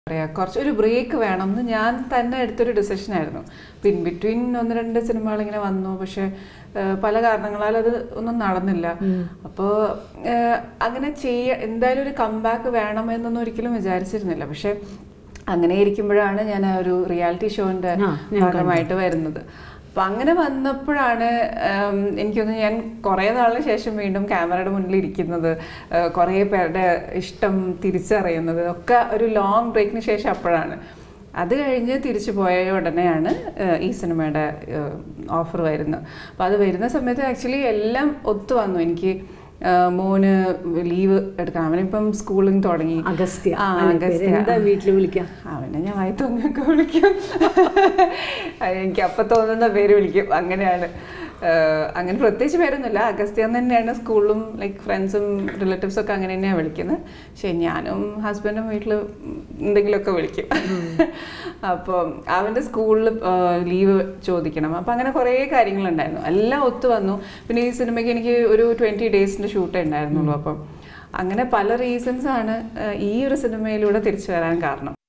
പറയാ കുറച്ചൊരു ബ്രേക്ക് വേണം എന്ന് ഞാൻ തന്നെ എടുത്തൊരു ഡിസിഷൻ ആയിരുന്നു പിൻ ബിറ്റ്വീൻ ഒന്ന് രണ്ട് സിനിമകൾ ഇങ്ങനെ വന്നു പക്ഷെ ഏഹ്, പല കാരണങ്ങളാൽ അത് ഒന്നും നടന്നില്ല അപ്പോൾ അങ്ങനെ ചെയ്യ എന്തായാലും ഒരു കംബാക്ക് വേണമെന്നൊന്നും ഒരിക്കലും വിചാരിച്ചിരുന്നില്ല പക്ഷെ അങ്ങനെ ഇരിക്കുമ്പോഴാണ് ഞാൻ ആ ഒരു റിയാലിറ്റി ഷോന്റെ ആ, ഞാൻ ഭാഗമായിട്ട് വരുന്നത് അപ്പം അങ്ങനെ വന്നപ്പോഴാണ് ഉം, എനിക്കൊന്ന് ഞാൻ കുറേ നാളിന് ശേഷം വീണ്ടും ക്യാമറയുടെ മുന്നിൽ ഇരിക്കുന്നത് ഏഹ്, കുറേ പേരുടെ ഇഷ്ടം തിരിച്ചറിയുന്നത് ഒക്കെ ഒരു ലോങ് ബ്രേക്കിന് ശേഷം അപ്പോഴാണ് അത് കഴിഞ്ഞ് തിരിച്ചു പോയ ഉടനെയാണ് ഏഹ്, ഈ സിനിമയുടെ ഓഫർ വരുന്നത് അപ്പോൾ അത് വരുന്ന സമയത്ത് ആക്ച്വലി എല്ലാം ഒത്തു വന്നു എനിക്ക് ഏഹ്, മോന് ലീവ് എടുക്കണം അവനിപ്പം സ്കൂളിങ് തുടങ്ങി അഗസ്ത്യ ആ അല്ലേ പേര്? അഗസ്ത്യ എന്താ വീട്ടിൽ വിളിക്കാം അവനെ ഞാൻ വായി തോന്നിയൊക്കെ വിളിക്കും അത് എനിക്ക് അപ്പം തോന്നുന്ന പേര് വിളിക്കും അങ്ങനെയാണ് ഏഹ് അങ്ങനെ പ്രത്യേകിച്ച് പേരൊന്നുമില്ല അഗസ്ത്യ എന്ന് തന്നെയാണ് സ്കൂളിലും ലൈക്ക് ഫ്രണ്ട്സും റിലേറ്റീവ്സും ഒക്കെ അങ്ങനെ തന്നെയാണ് വിളിക്കുന്നത് പക്ഷേ ഞാനും ഹസ്ബൻഡും വീട്ടിൽ എന്തെങ്കിലുമൊക്കെ വിളിക്കും അപ്പോൾ അവൻ്റെ സ്കൂളിൽ ലീവ് ചോദിക്കണം അപ്പം അങ്ങനെ കുറേ കാര്യങ്ങളുണ്ടായിരുന്നു എല്ലാം ഒത്തു വന്നു പിന്നെ ഈ സിനിമയ്ക്ക് എനിക്ക് ഒരു ട്വൻറ്റി ഡേയ്സിൻ്റെ ഷൂട്ടേ ഉണ്ടായിരുന്നുള്ളൂ അപ്പം അങ്ങനെ പല റീസൺസ് ആണ് ഏഹ് ഈ ഒരു സിനിമയിലൂടെ തിരിച്ചു വരാൻ കാരണം